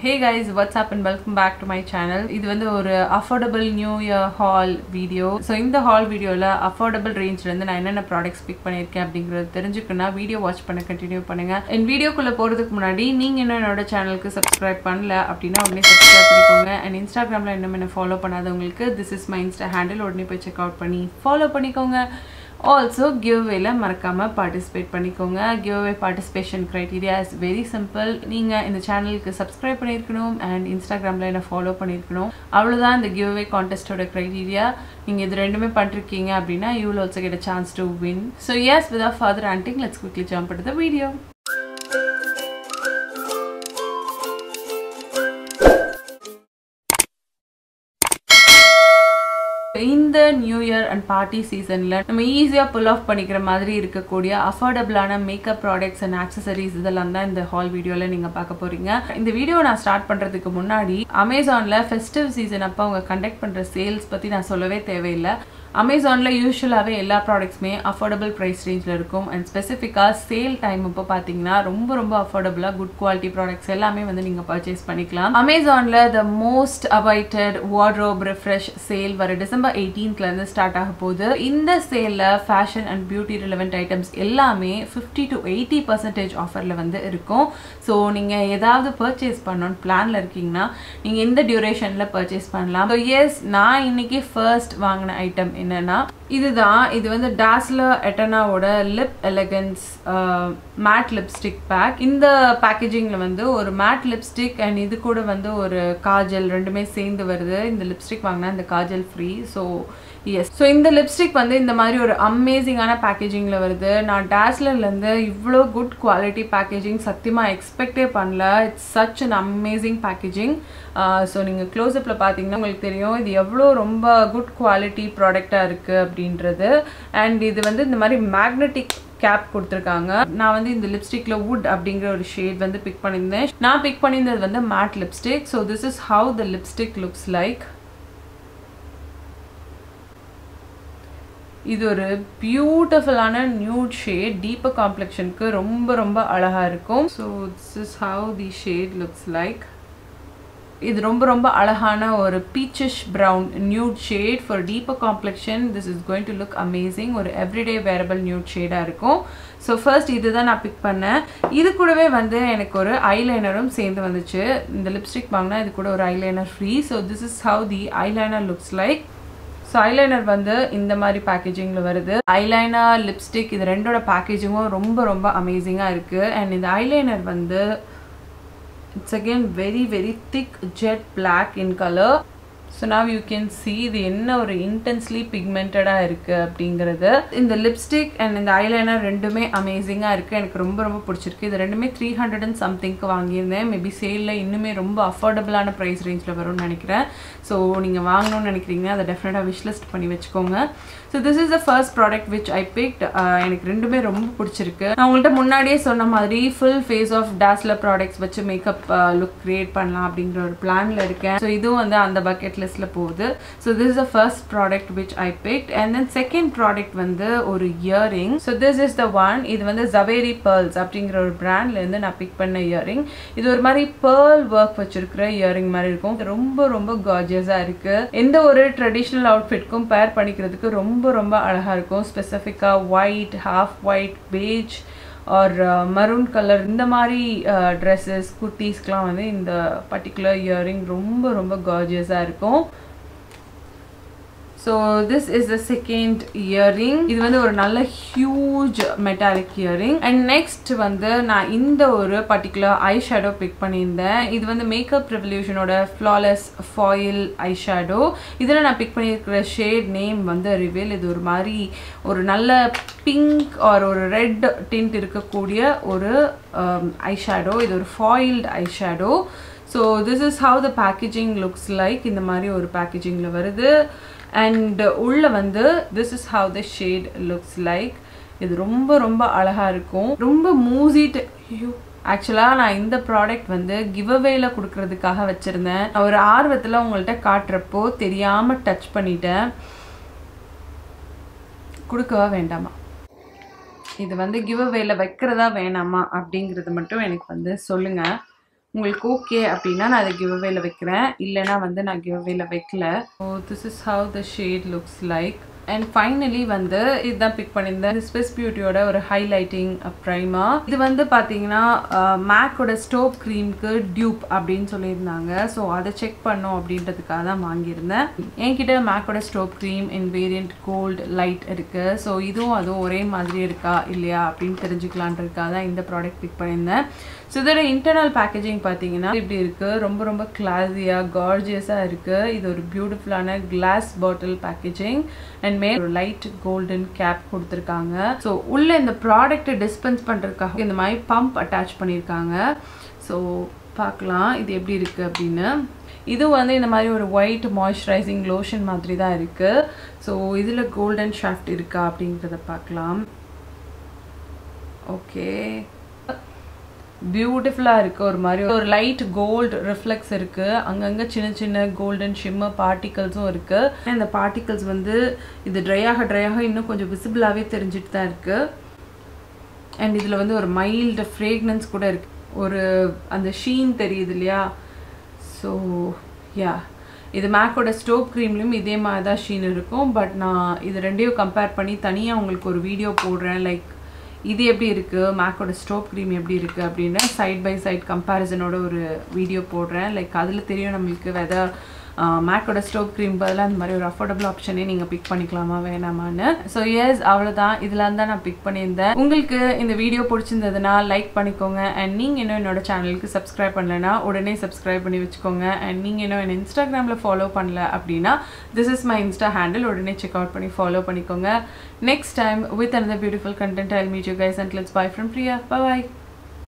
hey guys what's up and welcome back to my channel இது வந்து ஒரு affordable new year haul video so இந்த haul வீடியோவில் affordable ரேஞ்சிலேருந்து நான் என்னென்ன ப்ராடக்ட்ஸ் பிக் பண்ணியிருக்கேன் அப்படிங்கிறது தெரிஞ்சுக்கணும்னா வீடியோ வாட்ச் பண்ண கண்டினியூ பண்ணுங்க என் வீடியோக்குள்ளே போகிறதுக்கு முன்னாடி நீங்கள் இன்னும் என்னோட சேனலுக்கு சப்ஸ்கிரைப் பண்ணல அப்படின்னா உடனே சப்ஸ்கிரைப் பண்ணிக்கோங்க அண்ட் இன்ஸ்டாகிராமில் இன்னும் என்ன ஃபாலோ பண்ணாதவங்களுக்கு this is my insta handle உடனே போய் செக் அவுட் பண்ணி ஃபாலோ பண்ணிக்கோங்க ஆல்சோ கிவ்வேல மறக்காமல் பார்ட்டிசிபேட் பண்ணிக்கோங்க giveaway participation criteria is very simple நீங்கள் இந்த சேனலுக்கு சப்ஸ்கிரைப் பண்ணியிருக்கணும் அண்ட் இன்ஸ்டாகிராமில் என்ன ஃபாலோ பண்ணியிருக்கணும் அவ்வளோதான் இந்த கிவ்வே கான்டெஸ்ட்டோட க்ரைட்டீரியா நீங்கள் இது ரெண்டுமே பண்ணிருக்கீங்க அப்படின்னா you will also get a chance to win so yes with further ஆண்டிங் let's quickly jump to the video இந்த நியூ இயர் அண்ட் பார்ட்டி சீசனில் நம்ம ஈஸியாக புல் ஆஃப் பண்ணிக்கிற மாதிரி இருக்கக்கூடிய அஃபோர்டபுளான மேக்கப் ப்ராடக்ட்ஸ் அண்ட் ஆக்சசரிஸ் இதெல்லாம் தான் இந்த ஹால் வீடியோவில் நீங்கள் பார்க்க போகிறீங்க இந்த வீடியோ நான் ஸ்டார்ட் பண்ணுறதுக்கு முன்னாடி அமேசானில் ஃபெஸ்டிவ் சீசன் அப்போ அவங்க கண்டக்ட் பண்ணுற சேல்ஸ் பற்றி நான் சொல்லவே தேவையில்லை அமேசானில் யூஸ்வலாகவே எல்லா ப்ராடக்ட்ஸுமே அஃபோர்டபுள் ப்ரைஸ் ரேஞ்சில் இருக்கும் அண்ட் ஸ்பெசிஃபிக்காக சேல் டைம் இப்போ பார்த்தீங்கன்னா ரொம்ப ரொம்ப அஃபோர்டபுளாக குட் குவாலிட்டி ப்ராடக்ட்ஸ் எல்லாமே வந்து நீங்கள் பர்ச்சேஸ் பண்ணிக்கலாம் அமேசானில் the most awaited wardrobe refresh sale வர டிசம்பர் எயிட்டீன்த்லேருந்து ஸ்டார்ட் ஆக போகுது இந்த சேலில் fashion and beauty relevant items எல்லாமே ஃபிஃப்டி டு எயிட்டி பர்சன்டேஜ் ஆஃபரில் வந்து இருக்கும் ஸோ நீங்கள் ஏதாவது பர்ச்சேஸ் பண்ணணும்னு பிளானில் இருக்கீங்கன்னா நீங்கள் இந்த டியூரேஷனில் பர்ச்சேஸ் பண்ணலாம் ஸோ எஸ் நான் இன்னைக்கு ஃபர்ஸ்ட் வாங்கின ஐட்டம் என்னன்னா இதுதான் இது வந்து டாஸ்லர் எட்டனாவோட lip elegance matte lipstick pack இந்த பேக்கேஜிங்கில் வந்து ஒரு மேட் லிப்ஸ்டிக் அண்ட் இது கூட வந்து ஒரு காஜல் ரெண்டுமே சேர்ந்து வருது இந்த லிப்ஸ்டிக் வாங்கினா இந்த kajal free so yes so இந்த லிப்ஸ்டிக் வந்து இந்த மாதிரி ஒரு அமேசிங்கான பேக்கேஜிங்கில் வருது நான் டேஸ்லர்லேருந்து இவ்வளோ குட் குவாலிட்டி பேக்கேஜிங் சத்தியமாக எக்ஸ்பெக்டே பண்ணல it's such an amazing packaging so நீங்கள் க்ளோஸ்அப்பில் பார்த்தீங்கன்னா உங்களுக்கு தெரியும் இது எவ்வளோ ரொம்ப குட் குவாலிட்டி ப்ராடக்டாக இருக்குது அப்படின்றது அண்ட் இது வந்து இந்த மாதிரி மேக்னெட்டிக் கேப் கொடுத்துருக்காங்க நான் வந்து இந்த லிப்ஸ்டிக்ல வுட் அப்படிங்கிற ஒரு ஷேட் வந்து பிக் பண்ணியிருந்தேன் நான் பிக் பண்ணியிருந்தது வந்து matte lipstick so this is how the lipstick looks like இது ஒரு பியூட்டிஃபுல்லான நியூட் ஷேட் டீப்பர் காம்ப்ளெக்ஷனுக்கு ரொம்ப ரொம்ப அழகாக இருக்கும் so this is how the shade looks like இது ரொம்ப ரொம்ப அழகான ஒரு peachish brown nude shade for deeper complexion this is going to look amazing ஒரு எவ்ரிடே வேரபிள் நியூட் ஷேடாக இருக்கும் ஸோ ஃபர்ஸ்ட் இது தான் நான் பிக் பண்ணேன் இது கூடவே வந்து எனக்கு ஒரு ஐலைனரும் சேர்ந்து வந்துச்சு இந்த லிப்ஸ்டிக் வாங்கினா இது கூட ஒரு eyeliner free so this is how the eyeliner looks like so eyeliner வந்து இந்த மாதிரி பேக்கேஜிங்கில் வருது ஐலைனர் லிப்ஸ்டிக் இது ரெண்டோட பேக்கேஜிங்கும் ரொம்ப ரொம்ப அமேசிங்காக இருக்குது அண்ட் இந்த ஐலைனர் வந்து it's again very very thick jet black in color so now you can see இது என்ன ஒரு இன்டென்ஸ்லி பிக்மெண்டடாக இருக்குது அப்படிங்கிறது இந்த லிப்ஸ்டிக் அண்ட் இந்த ஐலைனர் ரெண்டுமே அமேசிங்காக இருக்குது எனக்கு ரொம்ப ரொம்ப பிடிச்சிருக்கு இது ரெண்டுமே த்ரீ ஹண்ட்ரட் அண்ட் சம்திங்க்கு வாங்கியிருந்தேன் மேபி சேலில் இன்னுமே ரொம்ப அஃபோர்டபுளான ப்ரைஸ் ரேஞ்சில் வரும்னு நினைக்கிறேன் ஸோ நீங்கள் வாங்கணும்னு நினைக்கிறீங்கன்னா அதை டெஃபினட்டாக விஷ்லிஸ்ட் பண்ணி வச்சுக்கோங்க so this is the first product which I picked எனக்கு ரெண்டுமே ரொம்ப பிடிச்சிருக்கு நான் உங்கள்கிட்ட முன்னாடியே சொன்ன மாதிரி full face of Daazzler products வச்சு மேக்கப் லுக் க்ரியேட் பண்ணலாம் அப்படிங்கிற ஒரு பிளானில் இருக்கேன் ஸோ இதுவும் வந்து அந்த பக்கெட் லிஸ்ட்ல போகுது so this is the first product which I picked and then second product வந்து ஒரு earring so this is the one இது வந்து ஜவேரி பேர்ல்ஸ் அப்படிங்கிற ஒரு பிராண்ட்லேருந்து நான் பிக் பண்ண இயரிங் இது ஒரு மாதிரி பேர்ல் ஒர்க் வச்சிருக்கிற இயரிங் மாதிரி இருக்கும் ரொம்ப ரொம்ப கார்ஜியஸாக இருக்கு எந்த ஒரு ட்ரெடிஷ்னல் அவுட்ஃபிட்க்கும் பேர் பண்ணிக்கிறதுக்கு ரொம்ப ரொம்ப அழகாக இருக்கும் ஸ்பெசிஃபிக்காக white half white beige or maroon colour இந்த மாதிரி ட்ரெஸ்ஸஸ் குர்த்திஸ்க்கெலாம் வந்து இந்த பர்டிகுலர் இயரிங் ரொம்ப ரொம்ப கார்ஜியஸாக இருக்கும் so this is the second earring இது வந்து ஒரு நல்ல huge metallic earring and next வந்து நான் இந்த ஒரு பர்டிகுலர் ஐ ஷேடோ பிக் பண்ணியிருந்தேன் இது வந்து மேக்கப் ரெவல்யூஷனோட ஃப்ளாலெஸ் ஃபாயில் ஐ ஷேடோ இதில் நான் பிக் பண்ணியிருக்கிற ஷேட் நேம் வந்து ரிவீல் இது ஒரு மாதிரி ஒரு நல்ல பிங்க் ஆர் ஒரு ரெட் டிண்ட் இருக்கக்கூடிய ஒரு ஐ ஷேடோ இது ஒரு foiled eye shadow so this is how the packaging looks like இந்த மாதிரி ஒரு பேக்கேஜிங்கில் வருது அண்ட் உள்ள வந்து this is how the shade looks like இது ரொம்ப ரொம்ப அழகாக இருக்கும் ரொம்ப மூசிட் ஐயோ ஆக்சுவலாக நான் இந்த ப்ராடக்ட் வந்து கிவ் அவேல கொடுக்கறதுக்காக வச்சுருந்தேன் ஒரு ஆர்வத்தில் உங்கள்கிட்ட காட்டுறப்போ தெரியாமல் டச் பண்ணிட்டேன் கொடுக்கவா வேண்டாமா இது வந்து கிவ் அவேல வைக்கிறதா வேணாமா அப்படிங்கிறது மட்டும் எனக்கு வந்து சொல்லுங்கள் உங்களுக்கு ஓகே அப்படின்னா நான் அதை கிவ் அவேல வைக்கிறேன் இல்லைனா வந்து நான் கிவ் அவேல வைக்கல so this is how the shade looks like and finally வந்து இதுதான் பிக் பண்ணியிருந்தேன் ஸ்பெஸ் பியூட்டியோட ஒரு ஹைலைட்டிங் ப்ரைமா இது வந்து பார்த்தீங்கன்னா மேக்கோட ஸ்டோப் க்ரீம்க்கு டியூப் அப்படின்னு சொல்லியிருந்தாங்க ஸோ அதை செக் பண்ணோம் அப்படின்றதுக்காக தான் வாங்கியிருந்தேன் என்கிட்ட மேக்கோட strobe cream in variant gold light இருக்குது ஸோ இதுவும் அதுவும் ஒரே மாதிரி இருக்கா இல்லையா அப்படின்னு தெரிஞ்சுக்கலான்றதுக்காக தான் இந்த ப்ராடக்ட் பிக் பண்ணியிருந்தேன் ஸோ இதோட இன்டர்னல் பேக்கேஜிங் பார்த்தீங்கன்னா இப்படி இருக்குது ரொம்ப ரொம்ப கிளாஸியாக கார்ஜியஸாக இருக்குது இது ஒரு பியூட்டிஃபுல்லான கிளாஸ் பாட்டில் பேக்கேஜிங் அண்ட் மேல் ஒரு லைட் கோல்டன் கேப் கொடுத்துருக்காங்க ஸோ உள்ள இந்த ப்ராடக்ட்டை டிஸ்பென்ஸ் பண்ணுறதுக்காக இந்த மாதிரி பம்ப் அட்டாச் பண்ணியிருக்காங்க ஸோ பார்க்கலாம் இது எப்படி இருக்குது அப்படின்னு இது வந்து இந்த மாதிரி ஒரு ஒயிட் மாய்ஸ்சரைசிங் லோஷன் மாதிரி தான் இருக்குது ஸோ இதில் கோல்டன் ஷாஃப்ட் இருக்கா அப்படிங்கிறத பார்க்கலாம் ஓகே பியூட்டிஃபுல்லாக இருக்குது ஒரு மாதிரி ஒரு லைட் கோல்டு ரிஃப்ளெக்ஸ் இருக்குது அங்கங்கே சின்ன சின்ன கோல்டன் ஷிம்மர் பார்ட்டிகல்ஸும் இருக்குது இந்த பார்ட்டிகல்ஸ் வந்து இது ட்ரை ஆக ட்ரை ஆக இன்னும் கொஞ்சம் விசிபிளாகவே தெரிஞ்சிட்டு தான் இருக்குது அண்ட் இதில் வந்து ஒரு மைல்டு ஃப்ரேக்னன்ஸ் கூட இருக்குது ஒரு அந்த ஷீன் தெரியுது இல்லையா ஸோ யா இது மேக்கோட ஸ்டோப் க்ரீம்லேயும் இதே மாதிரி தான் ஷீன் இருக்கும் பட் நான் இது ரெண்டையும் கம்பேர் பண்ணி தனியாக உங்களுக்கு ஒரு வீடியோ போடுறேன் லைக் இது எப்படி இருக்குது மேக்கோட ஸ்டோப் க்ரீம் எப்படி இருக்குது அப்படின்னு சைட் பை சைட் கம்பேரிசனோட ஒரு வீடியோ போடுறேன் லைக் அதில் தெரியும் நம்மளுக்கு வெதர் மேக்கோட ஸ்டோப் க்ரீம் பதிலாக அந்த மாதிரி ஒரு அஃபோர்டபுள் ஆப்ஷனே நீங்கள் பிக் பண்ணிக்கலாமா வேணாமான்னு ஸோ எஸ் அவ்வளோதான் இதில் தான் நான் பிக் பண்ணியிருந்தேன் உங்களுக்கு இந்த வீடியோ பிடிச்சிருந்ததுன்னா லைக் பண்ணிக்கோங்க அண்ட் நீங்கள் இன்னும் என்னோட சேனலுக்கு சப்ஸ்கிரைப் பண்ணலைன்னா உடனே சப்ஸ்கிரைப் பண்ணி வச்சுக்கோங்க அண்ட் நீங்கள் இன்னும் என்ன இன்ஸ்டாகிராமில் ஃபாலோ பண்ணல அப்படின்னா this is my insta handle உடனே செக் அவுட் பண்ணி ஃபாலோ பண்ணிக்கோங்க next time with another beautiful content i'll meet you guys until it's bye from priya bye bye